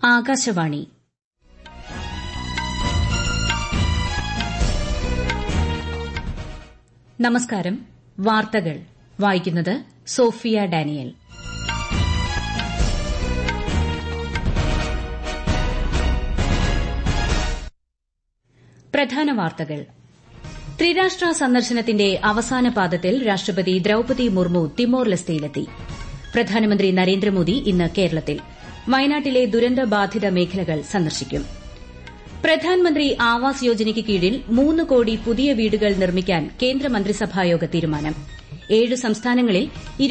ആകാശവാണി നമസ്കാരം വാർത്തകൾ വായിക്കുന്നത് സോഫിയ ഡാനിയൽ പ്രധാന വാർത്തകൾ ത്രിരാഷ്ട്ര സന്ദർശനത്തിന്റെ അവസാന പാദത്തിൽ രാഷ്ട്രപതി ദ്രൌപതി മുർമു തിമോർ ലെസ്തയിലെത്തി പ്രധാനമന്ത്രി നരേന്ദ്രമോദി ഇന്ന് കേരളത്തിൽ വയനാട്ടിലെ ദുരന്തബാധിത മേഖലകൾ സന്ദർശിക്കും പ്രധാൻമന്ത്രി ആവാസ് യോജനയ്ക്ക് കീഴിൽ മൂന്ന് കോടി പുതിയ വീടുകൾ നിർമ്മിക്കാൻ കേന്ദ്രമന്ത്രിസഭായോഗ തീരുമാനം ഏഴ് സംസ്ഥാനങ്ങളിൽ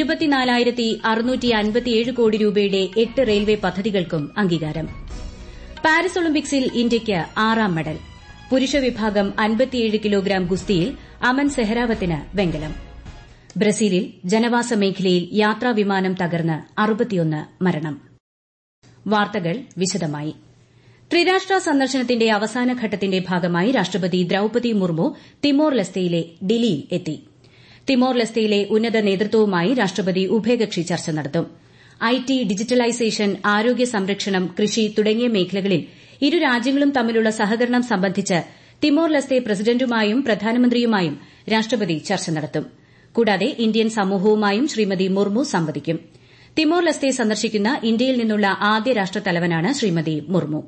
കോടി രൂപയുടെ എട്ട് റെയിൽവേ പദ്ധതികൾക്കും അംഗീകാരം പാരീസ് ഒളിമ്പിക്സിൽ ഇന്ത്യയ്ക്ക് ആറാം മെഡൽ പുരുഷ വിഭാഗം കിലോഗ്രാം ഗുസ്തിയിൽ അമൻ സെഹ്റാവത്തിന് വെങ്കലം ബ്രസീലിൽ ജനവാസ മേഖലയിൽ യാത്രാവിമാനം തകർന്ന് മരണം വാർത്തകൾ വിശദമായി ത്രിരാഷ്ട്ര സന്ദർശനത്തിന്റെ അവസാന ഘട്ടത്തിന്റെ ഭാഗമായി രാഷ്ട്രപതി ദ്രൌപതി മുർമു തിമോർ ലെസ്തയിലെ ഡിലിയിൽ എത്തി തിമോർ ലെസ്തയിലെ ഉന്നത നേതൃത്വവുമായി രാഷ്ട്രപതി ഉഭയകക്ഷി ചർച്ച നടത്തും ഐടി ഡിജിറ്റലൈസേഷൻ ആരോഗ്യ സംരക്ഷണം കൃഷി തുടങ്ങിയ മേഖലകളിൽ ഇരു രാജ്യങ്ങളും തമ്മിലുള്ള സഹകരണം സംബന്ധിച്ച് തിമോർ ലെസ്തെ പ്രസിഡന്റുമായും പ്രധാനമന്ത്രിയുമായും രാഷ്ട്രപതി ചർച്ച നടത്തും കൂടാതെ ഇന്ത്യൻ സമൂഹവുമായും ശ്രീമതി മുർമു സംവദിക്കും തിമോർ ലെസ്തെ സന്ദർശിക്കുന്ന ഇന്ത്യയിൽ നിന്നുള്ള ആദ്യ രാഷ്ട്രത്തലവനാണ് ശ്രീമതി മുർമു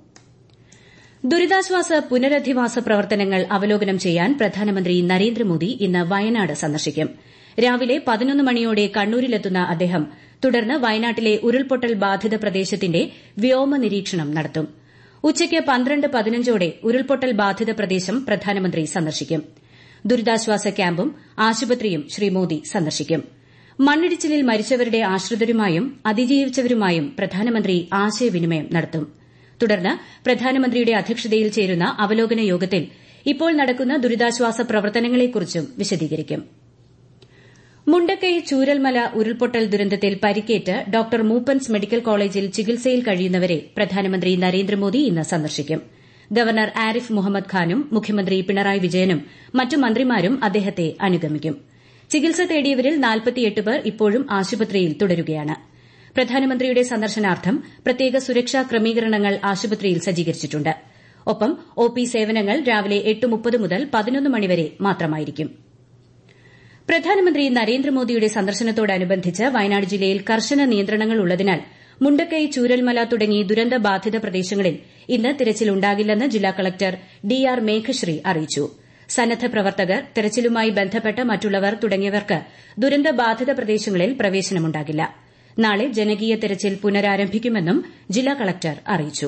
ദുരിതാശ്വാസ പുനരധിവാസ പ്രവർത്തനങ്ങൾ അവലോകനം ചെയ്യാൻ പ്രധാനമന്ത്രി നരേന്ദ്രമോദി ഇന്ന് വയനാട് സന്ദർശിക്കും രാവിലെ പതിനൊന്ന് മണിയോടെ കണ്ണൂരിലെത്തുന്ന അദ്ദേഹം തുടർന്ന് വയനാട്ടിലെ ഉരുൾപൊട്ടൽ ബാധിത പ്രദേശത്തിന്റെ വ്യോമ നിരീക്ഷണം നടത്തും ഉച്ചയ്ക്ക് പന്ത്രണ്ട് പതിനഞ്ചോടെ ഉരുൾപൊട്ടൽ ബാധിത പ്രദേശം പ്രധാനമന്ത്രി സന്ദർശിക്കും ദുരിതാശ്വാസ ക്യാമ്പും ആശുപത്രിയും ശ്രീ മോദി സന്ദർശിക്കും മണ്ണിടിച്ചിലിൽ മരിച്ചവരുടെ ആശ്രിതരുമായും അതിജീവിച്ചവരുമായും പ്രധാനമന്ത്രി ആശയവിനിമയം നടത്തും തുടർന്ന് പ്രധാനമന്ത്രിയുടെ അധ്യക്ഷതയിൽ ചേരുന്ന അവലോകന യോഗത്തിൽ ഇപ്പോൾ നടക്കുന്ന ദുരിതാശ്വാസ പ്രവർത്തനങ്ങളെക്കുറിച്ചും വിശദീകരിക്കും മുണ്ടക്കൈ ചൂരൽമല ഉരുൾപൊട്ടൽ ദുരന്തത്തിൽ പരിക്കേറ്റ് ഡോക്ടർ മൂപ്പൻസ് മെഡിക്കൽ കോളേജിൽ ചികിത്സയിൽ കഴിയുന്നവരെ പ്രധാനമന്ത്രി നരേന്ദ്രമോദി ഇന്ന് സന്ദർശിക്കും ഗവർണർ ആരിഫ് മുഹമ്മദ് ഖാനും മുഖ്യമന്ത്രി പിണറായി വിജയനും മറ്റ് മന്ത്രിമാരും അദ്ദേഹത്തെ അനുഗമിക്കും ചികിത്സ തേടിയവരിൽ പേർ ഇപ്പോഴും ആശുപത്രിയിൽ തുടരുകയാണ് പ്രധാനമന്ത്രിയുടെ സന്ദർശനാർത്ഥം പ്രത്യേക സുരക്ഷാ ക്രമീകരണങ്ങൾ ആശുപത്രിയിൽ സജ്ജീകരിച്ചിട്ടുണ്ട് ഒപ്പം ഒപി സേവനങ്ങൾ രാവിലെ എട്ട് മുപ്പത് മുതൽ പതിനൊന്ന് മണിവരെ മാത്രമായിരിക്കും പ്രധാനമന്ത്രി നരേന്ദ്രമോദിയുടെ സന്ദർശനത്തോടനുബന്ധിച്ച് വയനാട് ജില്ലയിൽ കർശന നിയന്ത്രണങ്ങൾ ഉള്ളതിനാൽ മുണ്ടക്കൈ ചൂരൽമല തുടങ്ങി ദുരന്തബാധിത പ്രദേശങ്ങളിൽ ഇന്ന് തിരച്ചിൽ ഉണ്ടാകില്ലെന്ന് ജില്ലാ കളക്ടർ ഡി ആർ മേഘശ്രീ അറിയിച്ചു സന്നദ്ധ പ്രവർത്തകർ തെരച്ചിലുമായി ബന്ധപ്പെട്ട മറ്റുള്ളവർ തുടങ്ങിയവർക്ക് ദുരന്തബാധിത പ്രദേശങ്ങളിൽ പ്രവേശനമുണ്ടാകില്ല നാളെ ജനകീയ തെരച്ചിൽ പുനരാരംഭിക്കുമെന്നും ജില്ലാ കളക്ടർ അറിയിച്ചു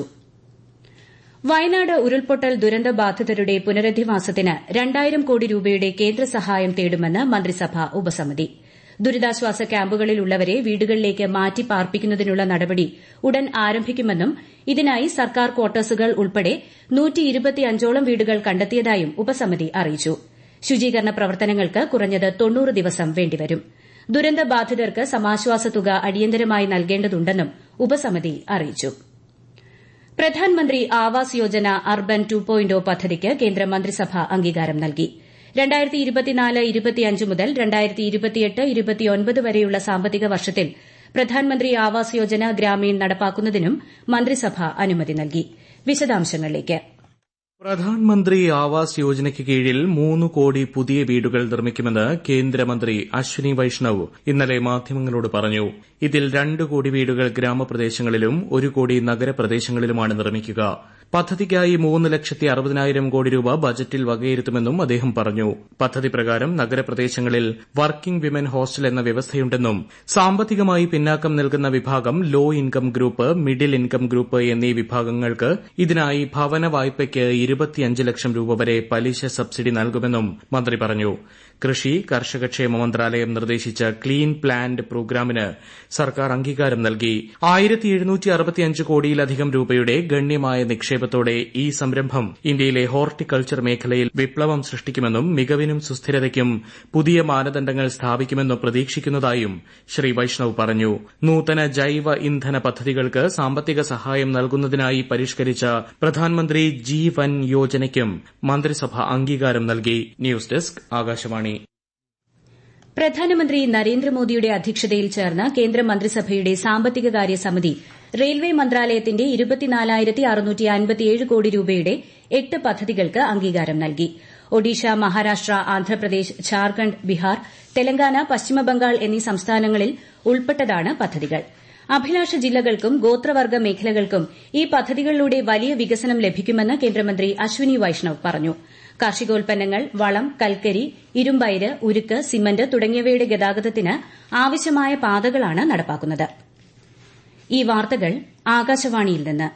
വയനാട് ഉരുൾപൊട്ടൽ ദുരന്തബാധിതരുടെ പുനരധിവാസത്തിന് രണ്ടായിരം കോടി രൂപയുടെ കേന്ദ്ര സഹായം തേടുമെന്ന് മന്ത്രിസഭാ ഉപസമിതി ദുരിതാശ്വാസ ക്യാമ്പുകളിലുള്ളവരെ വീടുകളിലേക്ക് മാറ്റി പാർപ്പിക്കുന്നതിനുള്ള നടപടി ഉടൻ ആരംഭിക്കുമെന്നും ഇതിനായി സർക്കാർ ക്വാർട്ടേഴ്സുകൾ ഉൾപ്പെടെ ോളം വീടുകൾ കണ്ടെത്തിയതായും ഉപസമിതി അറിയിച്ചു ശുചീകരണ പ്രവർത്തനങ്ങൾക്ക് കുറഞ്ഞത് തൊണ്ണൂറ് ദിവസം വേണ്ടിവരും ദുരന്തബാധിതർക്ക് സമാശ്വാസ തുക അടിയന്തരമായി നൽകേണ്ടതുണ്ടെന്നും ഉപസമിതി അറിയിച്ചു Pradhanmantri Awas Yojana urban two point പദ്ധതിക്ക് കേന്ദ്ര മന്ത്രിസഭ അംഗീകാരം നൽകി മുതൽ വരെയുള്ള സാമ്പത്തിക വർഷത്തിൽ പ്രധാൻമന്ത്രി ആവാസ് യോജന ഗ്രാമീൺ നടപ്പാക്കുന്നതിനും മന്ത്രിസഭ അനുമതി നൽകി വിശദാംശങ്ങളിലേക്ക് പ്രധാൻമന്ത്രി ആവാസ് യോജനയ്ക്ക് കീഴിൽ മൂന്ന് കോടി പുതിയ വീടുകൾ നിർമ്മിക്കുമെന്ന് കേന്ദ്രമന്ത്രി അശ്വിനി വൈഷ്ണവ് ഇന്നലെ മാധ്യമങ്ങളോട് പറഞ്ഞു ഇതിൽ രണ്ട് കോടി വീടുകൾ ഗ്രാമപ്രദേശങ്ങളിലും ഒരു കോടി നഗരപ്രദേശങ്ങളിലുമാണ് നിർമ്മിക്കുക പദ്ധതിക്കായി മൂന്ന് ലക്ഷത്തി അറുപതിനായിരം കോടി രൂപ ബജറ്റിൽ വകയിരുത്തുമെന്നും അദ്ദേഹം പറഞ്ഞു പദ്ധതി പ്രകാരം നഗരപ്രദേശങ്ങളിൽ വർക്കിംഗ് വിമൻ ഹോസ്റ്റൽ എന്ന വ്യവസ്ഥയുണ്ടെന്നും സാമ്പത്തികമായി പിന്നാക്കം നിൽക്കുന്ന വിഭാഗം low income group middle income group എന്നീ വിഭാഗങ്ങൾക്ക് ഇതിനായി ഭവന വായ്പയ്ക്ക് ഇരുപത്തിയഞ്ച് ലക്ഷം രൂപ വരെ പലിശ സബ്സിഡി നൽകുമെന്നും മന്ത്രി പറഞ്ഞു കൃഷി കർഷകക്ഷേമ മന്ത്രാലയം നിർദ്ദേശിച്ച ക്ലീൻ പ്ലാന്റ് പ്രോഗ്രാമിന് സർക്കാർ അംഗീകാരം നൽകി കോടിയിലധികം രൂപയുടെ ഗണ്യമായ നിക്ഷേപത്തോടെ ഈ സംരംഭം ഇന്ത്യയിലെ ഹോർട്ടിക്കൾച്ചർ മേഖലയിൽ വിപ്ലവം സൃഷ്ടിക്കുമെന്നും മികവിനും സുസ്ഥിരതയ്ക്കും പുതിയ മാനദണ്ഡങ്ങൾ സ്ഥാപിക്കുമെന്നും പ്രതീക്ഷിക്കുന്നതായും ശ്രീ വൈഷ്ണവ് പറഞ്ഞു നൂതന ജൈവ ഇന്ധന പദ്ധതികൾക്ക് സാമ്പത്തിക സഹായം നൽകുന്നതിനായി പരിഷ്കരിച്ച പ്രധാനമന്ത്രി ജീവൻ യോജനയ്ക്കും മന്ത്രിസഭ അംഗീകാരം നൽകി ന്യൂസ് ഡെസ്ക് ആകാശവാണി പ്രധാനമന്ത്രി നരേന്ദ്രമോദിയുടെ അധ്യക്ഷതയിൽ ചേർന്ന കേന്ദ്ര മന്ത്രിസഭയുടെ സാമ്പത്തികകാര്യ സമിതി റെയിൽവേ മന്ത്രാലയത്തിന്റെ കോടി രൂപയുടെ എട്ട് പദ്ധതികൾക്ക് അംഗീകാരം നൽകി ഒഡീഷ മഹാരാഷ്ട്ര ആന്ധ്രാപ്രദേശ് ഝാർഖണ്ഡ് ബിഹാർ തെലങ്കാന പശ്ചിമബംഗാൾ എന്നീ സംസ്ഥാനങ്ങളിൽ ഉൾപ്പെട്ടതാണ് പദ്ധതികൾ അഭിലാഷ ജില്ലകൾക്കും ഗോത്രവർഗ്ഗ മേഖലകൾക്കും ഈ പദ്ധതികളിലൂടെ വലിയ വികസനം ലഭിക്കുമെന്ന് കേന്ദ്രമന്ത്രി അശ്വിനി വൈഷ്ണവ് പറഞ്ഞു കാർഷികോൽപ്പന്നങ്ങൾ വളം കൽക്കരി ഇരുമ്പയിര് ഉരുക്ക് സിമന്റ് തുടങ്ങിയവയുടെ ഗതാഗതത്തിന് ആവശ്യമായ പാതകളാണ് നടപ്പാക്കുന്നത് ഈ വാർത്തകൾ ആകാശവാണിയിൽ നിന്ന്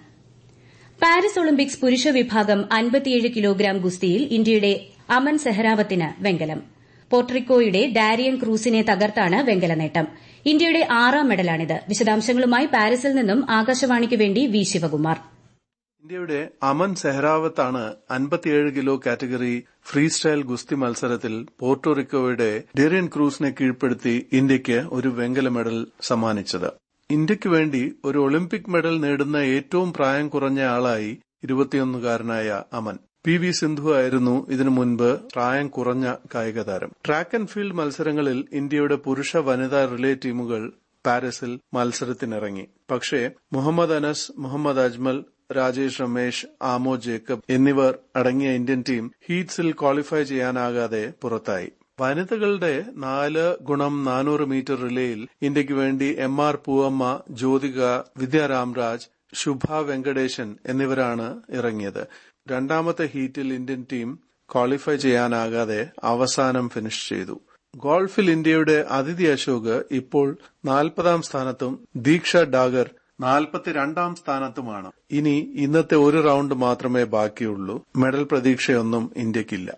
പാരീസ് ഒളിമ്പിക്സ് പുരുഷ വിഭാഗം അൻപത്തിയേഴ് കിലോഗ്രാം ഗുസ്തിയിൽ ഇന്ത്യയുടെ അമൻ സെഹ്റാവത്തിന് വെങ്കലം പോർട്ടറിക്കോയുടെ ഡാരിയൻ ക്രൂസിനെ തകർത്താണ് വെങ്കല നേട്ടം ഇന്ത്യയുടെ ആറാം മെഡലാണിത് വിശദാംശങ്ങളുമായി പാരീസിൽ നിന്നും ആകാശവാണിക്ക് വേണ്ടി വി ശിവകുമാർ ഇന്ത്യയുടെ അമൻ സെഹ്റാവത്താണ് അൻപത്തിയേഴ് കിലോ കാറ്റഗറി ഫ്രീ സ്റ്റൈൽ ഗുസ്തി മത്സരത്തിൽ പോർട്ടോറിക്കോയുടെ ഡെറിയൻ ക്രൂസിനെ കീഴ്പ്പെടുത്തി ഇന്ത്യയ്ക്ക് ഒരു വെങ്കല മെഡൽ സമ്മാനിച്ചത് ഇന്ത്യയ്ക്ക് വേണ്ടി ഒരു ഒളിമ്പിക് മെഡൽ നേടുന്ന ഏറ്റവും പ്രായം കുറഞ്ഞ ആളായി ഇരുപത്തിയൊന്നുകാരനായ അമൻ പി വി സിന്ധു ആയിരുന്നു ഇതിനു മുൻപ് പ്രായം കുറഞ്ഞ കായിക താരം ട്രാക്ക് ആൻഡ് ഫീൽഡ് മത്സരങ്ങളിൽ ഇന്ത്യയുടെ പുരുഷ വനിതാ റിലേ ടീമുകൾ പാരീസിൽ മത്സരത്തിനിറങ്ങി പക്ഷേ മുഹമ്മദ് അനസ് മുഹമ്മദ് അജ്മൽ രാജേഷ് രമേശ് ആമോ ജേക്കബ് എന്നിവർ അടങ്ങിയ ഇന്ത്യൻ ടീം ഹീറ്റ്സിൽ ക്വാളിഫൈ ചെയ്യാനാകാതെ പുറത്തായി വനിതകളുടെ നാല് ഗുണം നാനൂറ് മീറ്റർ റിലേയിൽ ഇന്ത്യയ്ക്ക് വേണ്ടി എം ആർ പൂവമ്മ ജ്യോതിക വിദ്യ രാംരാജ് ശുഭ വെങ്കടേശൻ എന്നിവരാണ് ഇറങ്ങിയത് രണ്ടാമത്തെ ഹീറ്റിൽ ഇന്ത്യൻ ടീം ക്വാളിഫൈ ചെയ്യാനാകാതെ അവസാനം ഫിനിഷ് ചെയ്തു ഗോൾഫിൽ ഇന്ത്യയുടെ അതിഥി അശോക് ഇപ്പോൾ നാൽപ്പതാം സ്ഥാനത്തും ദീക്ഷ ഡാഗർ നാൽപ്പത്തിരണ്ടാം സ്ഥാനത്തുമാണ് ഇനി ഇന്നത്തെ ഒരു റൌണ്ട് മാത്രമേ ബാക്കിയുള്ളൂ മെഡൽ പ്രതീക്ഷയൊന്നും ഇന്ത്യക്കില്ല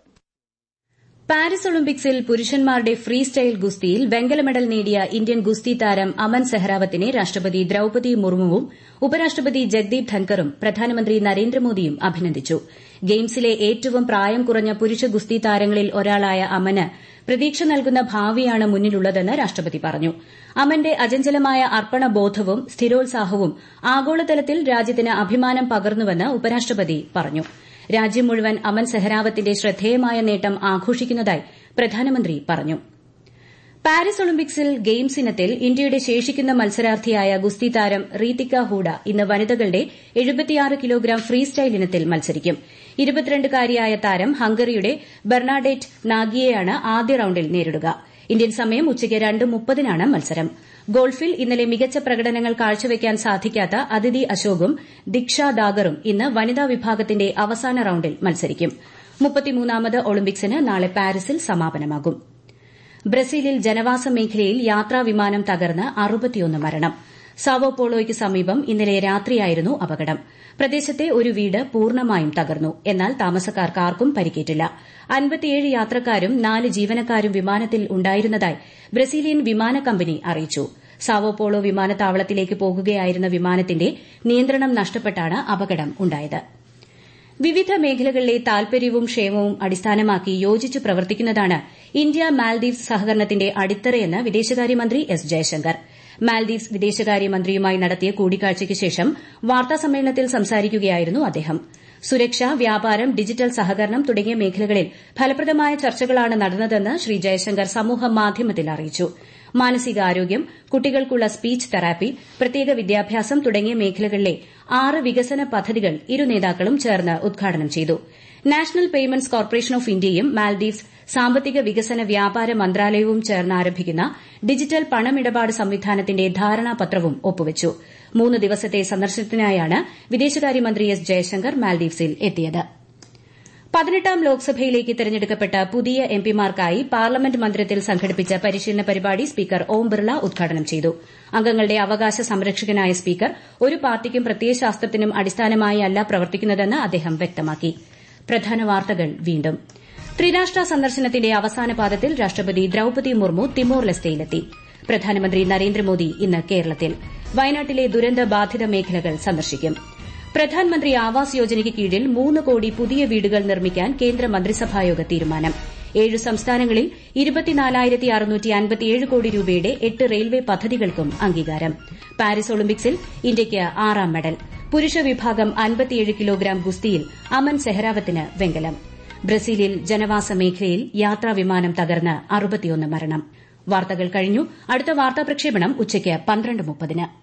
പാരീസ് ഒളിമ്പിക്സിൽ പുരുഷന്മാരുടെ ഫ്രീ സ്റ്റൈൽ ഗുസ്തിയിൽ വെങ്കല മെഡൽ നേടിയ ഇന്ത്യൻ ഗുസ്തി താരം അമൻ സെഹ്റാവത്തിനെ രാഷ്ട്രപതി ദ്രൌപതി മുർമുവും ഉപരാഷ്ട്രപതി ജഗ്ദീപ് ധൻകറും പ്രധാനമന്ത്രി നരേന്ദ്രമോദിയും അഭിനന്ദിച്ചു ഗെയിംസിലെ ഏറ്റവും പ്രായം കുറഞ്ഞ പുരുഷ ഗുസ്തി താരങ്ങളിൽ ഒരാളായ അമന് പ്രതീക്ഷ നൽകുന്ന ഭാവിയാണ് മുന്നിലുള്ളതെന്ന് രാഷ്ട്രപതി പറഞ്ഞു അമന്റെ അചഞ്ചലമായ അർപ്പണബോധവും സ്ഥിരോത്സാഹവും ആഗോളതലത്തിൽ രാജ്യത്തിന് അഭിമാനം പകർന്നുവെന്ന് ഉപരാഷ്ട്രപതി പറഞ്ഞു രാജ്യം മുഴുവൻ അമൻ സെഹ്റാവത്തിന്റെ ശ്രദ്ധേയമായ നേട്ടം ആഘോഷിക്കുന്നതായി പ്രധാനമന്ത്രി പറഞ്ഞു പാരീസ് ഒളിമ്പിക്സിൽ ഗെയിംസ് ഇനത്തിൽ ഇന്ത്യയുടെ ശേഷിക്കുന്ന മത്സരാർത്ഥിയായ ഗുസ്തി താരം റീതിക ഹൂഡ ഇന്ന് വനിതകളുടെ കിലോഗ്രാം ഫ്രീ സ്റ്റൈൽ ഇനത്തിൽ മത്സരിക്കും ഇരുപത്തിരണ്ടുകാരിയായ താരം ഹംഗറിയുടെ ബെർണാഡേറ്റ് നാഗിയെയാണ് ആദ്യ റൌണ്ടിൽ നേരിടുക ഇന്ത്യൻ സമയം ഉച്ചയ്ക്ക് രണ്ട് മുപ്പതിനാണ് മത്സരം ഗോൾഫിൽ ഇന്നലെ മികച്ച പ്രകടനങ്ങൾ കാഴ്ചവെക്കാൻ സാധിക്കാത്ത അതിഥി അശോകും ദിക്ഷ ദാഗറും ഇന്ന് വനിതാ വിഭാഗത്തിന്റെ അവസാന റൌണ്ടിൽ മത്സരിക്കും മുപ്പത്തിമൂന്നാമത് ഒളിമ്പിക്സിന് നാളെ പാരീസിൽ സമാപനമാകും ബ്രസീലിൽ ജനവാസ മേഖലയിൽ യാത്രാ വിമാനം തകർന്ന് അറുപത്തിയൊന്ന് മരണം സാവോപോളോയ്ക്ക് സമീപം ഇന്നലെ രാത്രിയായിരുന്നു അപകടം പ്രദേശത്തെ ഒരു വീട് പൂർണ്ണമായും തകർന്നു എന്നാൽ താമസക്കാർക്ക് ആർക്കും പരിക്കേറ്റില്ല അൻപത്തിയേഴ് യാത്രക്കാരും നാല് ജീവനക്കാരും വിമാനത്തിൽ ഉണ്ടായിരുന്നതായി ബ്രസീലിയൻ വിമാന കമ്പനി അറിയിച്ചു സാവോപോളോ വിമാനത്താവളത്തിലേക്ക് പോകുകയായിരുന്ന വിമാനത്തിന്റെ നിയന്ത്രണം നഷ്ടപ്പെട്ടാണ് അപകടം ഉണ്ടായത് വിവിധ മേഖലകളിലെ താൽപര്യവും ക്ഷേമവും അടിസ്ഥാനമാക്കി യോജിച്ച് പ്രവർത്തിക്കുന്നതാണ് ഇന്ത്യ മാൽദീവ്സ് സഹകരണത്തിന്റെ അടിത്തറയെന്ന് വിദേശകാര്യമന്ത്രി എസ് ജയശങ്കർ മാൽദീവ്സ് വിദേശകാര്യമന്ത്രിയുമായി നടത്തിയ കൂടിക്കാഴ്ചയ്ക്ക് ശേഷം വാർത്താസമ്മേളനത്തിൽ സംസാരിക്കുകയായിരുന്നു അദ്ദേഹം സുരക്ഷ വ്യാപാരം ഡിജിറ്റൽ സഹകരണം തുടങ്ങിയ മേഖലകളിൽ ഫലപ്രദമായ ചർച്ചകളാണ് നടന്നതെന്ന് ശ്രീ ജയശങ്കർ സമൂഹ മാധ്യമത്തിൽ അറിയിച്ചു മാനസികാരോഗ്യം കുട്ടികൾക്കുള്ള സ്പീച്ച് തെറാപ്പി പ്രത്യേക വിദ്യാഭ്യാസം തുടങ്ങിയ മേഖലകളിലെ ആറ് വികസന പദ്ധതികൾ ഇരു നേതാക്കളും ചേർന്ന് ഉദ്ഘാടനം ചെയ്തു നാഷണൽ പേയ്മെന്റ്സ് കോർപ്പറേഷൻ ഓഫ് ഇന്ത്യയും മാൽദീവ്സ് സാമ്പത്തിക വികസന വ്യാപാര മന്ത്രാലയവും ചേർന്ന് ആരംഭിക്കുന്ന ഡിജിറ്റൽ പണമിടപാട് സംവിധാനത്തിന്റെ ധാരണാപത്രവും ഒപ്പുവച്ചു മൂന്ന് ദിവസത്തെ സന്ദർശനത്തിനായാണ് വിദേശകാര്യമന്ത്രി എസ് ജയശങ്കർ മാൽദീവ്സിൽ എത്തിയത് പതിനെട്ടാം ലോക്സഭയിലേക്ക് തെരഞ്ഞെടുക്കപ്പെട്ട പുതിയ എംപിമാർക്കായി പാർലമെന്റ് മന്ദിരത്തിൽ സംഘടിപ്പിച്ച പരിശീലന പരിപാടി സ്പീക്കർ ഓം ബിർള ഉദ്ഘാടനം ചെയ്തു അംഗങ്ങളുടെ അവകാശ സംരക്ഷകനായ സ്പീക്കർ ഒരു പാർട്ടിക്കും പ്രത്യയശാസ്ത്രത്തിനും അടിസ്ഥാനമായി അല്ല പ്രവർത്തിക്കുന്നതെന്ന് അദ്ദേഹം വ്യക്തമാക്കി പ്രധാന വാർത്തകൾ വീണ്ടും ത്രിരാഷ്ട്ര സന്ദർശനത്തിന്റെ അവസാന പാദത്തിൽ രാഷ്ട്രപതി ദ്രൌപതി മുർമു തിമോർ ലെസ്റ്റയിലെത്തി പ്രധാനമന്ത്രി നരേന്ദ്രമോദി ഇന്ന് കേരളത്തിൽ വയനാട്ടിലെ ദുരന്ത ബാധിത മേഖലകൾ സന്ദർശിക്കും പ്രധാൻമന്ത്രി ആവാസ് യോജനയ്ക്ക് കീഴിൽ മൂന്ന് കോടി പുതിയ വീടുകൾ നിർമ്മിക്കാൻ കേന്ദ്ര മന്ത്രിസഭായോഗ തീരുമാനം ഏഴ് സംസ്ഥാനങ്ങളിൽ കോടി രൂപയുടെ എട്ട് റെയിൽവേ പദ്ധതികൾക്കും അംഗീകാരം പാരീസ് ഒളിമ്പിക്സിൽ ഇന്ത്യയ്ക്ക് ആറാം മെഡൽ പുരുഷ വിഭാഗം അൻപത്തിയേഴ് കിലോഗ്രാം ഗുസ്തിയിൽ അമൻ സെഹ്റാവത്തിന് വെങ്കലം ബ്രസീലിൽ ജനവാസ മേഖലയിൽ യാത്രാ വിമാനം തകർന്ന് അറുപത്തിയൊന്ന് മരണം വാർത്തകൾ കഴിഞ്ഞു അടുത്ത വാർത്താ പ്രക്ഷേപണം ഉച്ചയ്ക്ക് പന്ത്രണ്ട് മുപ്പതിന്